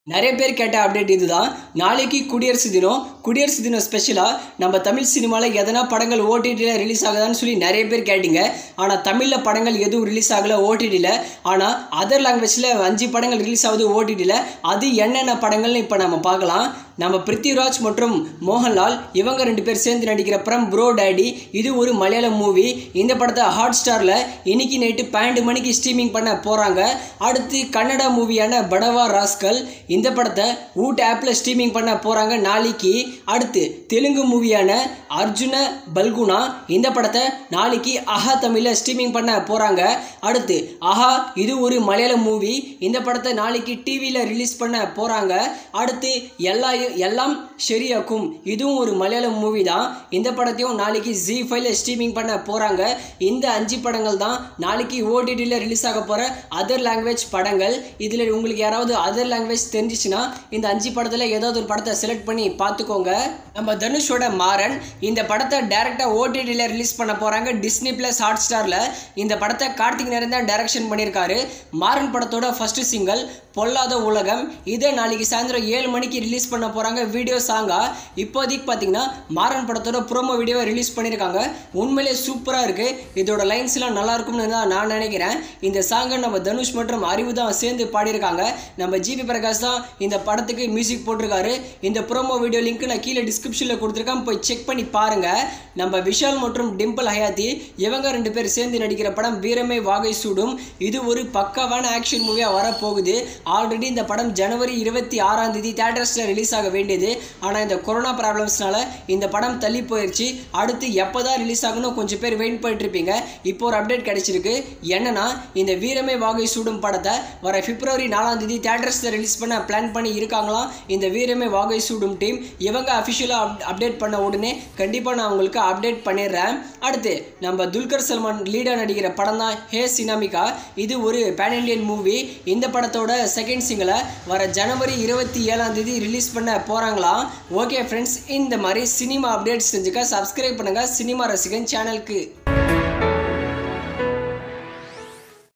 நிறைய பேர் கேட்ட அப்டேட் இதுதான் நாளைக்கு குடியரசு தினம் குடியரசு தினம் ஸ்பெஷலாக நம்ம தமிழ் சினிமாவில் எதனா படங்கள் ஓடிடியில் ரிலீஸ் ஆகுதான்னு சொல்லி நிறைய பேர் கேட்டிங்க ஆனால் தமிழில் படங்கள் எதுவும் ரிலீஸ் ஆகலை ஓடிடியில் ஆனால் அதர் லாங்குவேஜில் அஞ்சு படங்கள் ரிலீஸ் ஆகுது ஓடிடியில் அது என்னென்ன படங்கள்னு இப்போ நம்ம பார்க்கலாம் நம்ம பிருத்திவிராஜ் மற்றும் மோகன்லால் இவங்க ரெண்டு பேர் சேர்ந்து நடிக்கிற படம் ப்ரோ டேடி இது ஒரு மலையாளம் மூவி இந்த படத்தை ஹாட் ஸ்டாரில் இன்னைக்கு நைட்டு பன்னெண்டு மணிக்கு ஸ்ட்ரீமிங் பண்ண போகிறாங்க அடுத்து கன்னடா மூவியான படவா ராஸ்கல் இந்த படத்தை ஊட் ஆப்பில் ஸ்ட்ரீமிங் பண்ண போகிறாங்க நாளைக்கு அடுத்து தெலுங்கு மூவியான அர்ஜுன பல்குனா இந்த படத்தை நாளைக்கு அஹா தமிழில் ஸ்ட்ரீமிங் பண்ண போகிறாங்க அடுத்து அஹா இது ஒரு மலையாளம் மூவி இந்த படத்தை நாளைக்கு டிவியில் ரிலீஸ் பண்ண போகிறாங்க அடுத்து எல்லா எல்லாம் ஷெரியாக்கும் இதுவும் ஒரு மலையாளம் மூவி தான் இந்த படத்தையும் நாளைக்கு ஜி ஃபைவ்ல ஸ்ட்ரீமிங் பண்ண போகிறாங்க இந்த அஞ்சு படங்கள் தான் நாளைக்கு ஓடிடியில் ரிலீஸ் ஆக போகிற அதர் லாங்குவேஜ் படங்கள் இதில் உங்களுக்கு யாராவது அதர் லாங்குவேஜ் தெரிஞ்சிச்சுன்னா இந்த அஞ்சு படத்தில் ஏதாவது ஒரு படத்தை செலக்ட் பண்ணி பார்த்துக்கோங்க நம்ம தனுஷோட மாறன் இந்த படத்தை டேரெக்டாக ஓடிடியில் ரிலீஸ் பண்ண போகிறாங்க டிஸ்னி ப்ளஸ் ஹாட் ஸ்டாரில் இந்த படத்தை கார்த்திக் நேரன் தான் டைரக்ஷன் பண்ணியிருக்காரு மாறன் படத்தோட ஃபர்ஸ்ட் சிங்கிள் பொல்லாத உலகம் இதை நாளைக்கு சாயந்தரம் ஏழு மணிக்கு ரிலீஸ் பண்ண போகிறாங்க வீடியோ சாங்கா இப்போதைக்கு பார்த்தீங்கன்னா மாறன் படத்தோட ப்ரோமோ வீடியோவை ரிலீஸ் பண்ணியிருக்காங்க உண்மையிலே சூப்பராக இருக்குது இதோட லைன்ஸ்லாம் நல்லா இருக்கும்னு தான் நான் நினைக்கிறேன் இந்த சாங்கை நம்ம தனுஷ் மற்றும் அறிவு தான் சேர்ந்து பாடியிருக்காங்க நம்ம ஜிபி பிரகாஷ் தான் இந்த படத்துக்கு மியூசிக் போட்டிருக்காரு இந்த ப்ரோமோ வீடியோ லிங்க் நான் கீழே டிஸ்கிரிப்ஷனில் கொடுத்துருக்கேன் போய் செக் பண்ணி பாருங்கள் நம்ம விஷால் மற்றும் டிம்பிள் ஹயாத்தி இவங்க ரெண்டு பேர் சேர்ந்து நடிக்கிற படம் வீரமே வாகை சூடும் இது ஒரு பக்காவான ஆக்ஷன் மூவியாக வரப்போகுது ஆல்ரெடி இந்த படம் ஜனவரி இருபத்தி ஆறாம் தேதி தேட்டர்ஸில் ரிலீஸ் ஆக வேண்டியது ஆனால் இந்த கொரோனா ப்ராப்ளம்ஸ்னால இந்த படம் தள்ளி போயிடுச்சு அடுத்து எப்போ தான் ரிலீஸ் ஆகணும் கொஞ்சம் பேர் வெயிட் பண்ணிட்டு இருப்பீங்க இப்போ ஒரு அப்டேட் கிடைச்சிருக்கு என்னன்னா இந்த வீரமே வாகை சூடும் படத்தை வர பிப்ரவரி நாலாம் தேதி தேட்டர்ஸில் ரிலீஸ் பண்ண பிளான் பண்ணி இருக்காங்களாம் இந்த வீரமே வாகை சூடும் டீம் இவங்க அஃபிஷியலாக அப்டேட் பண்ண உடனே கண்டிப்பாக நான் உங்களுக்கு அப்டேட் பண்ணிடுறேன் அடுத்து நம்ம துல்கர் சல்மான் லீடாக நடிக்கிற படம் தான் ஹே சினாமிகா இது ஒரு பேன் இண்டியன் மூவி இந்த படத்தோட செகண்ட் சிங்கிளை வர ஜனவரி இருபத்தி ஏழாம் தேதி ரிலீஸ் பண்ண போகிறாங்களாம் ஓகே ஃப்ரெண்ட்ஸ் இந்த மாதிரி சினிமா அப்டேட்ஸ் செஞ்சுக்க சப்ஸ்கிரைப் பண்ணுங்கள் சினிமா ரசிகன் சேனலுக்கு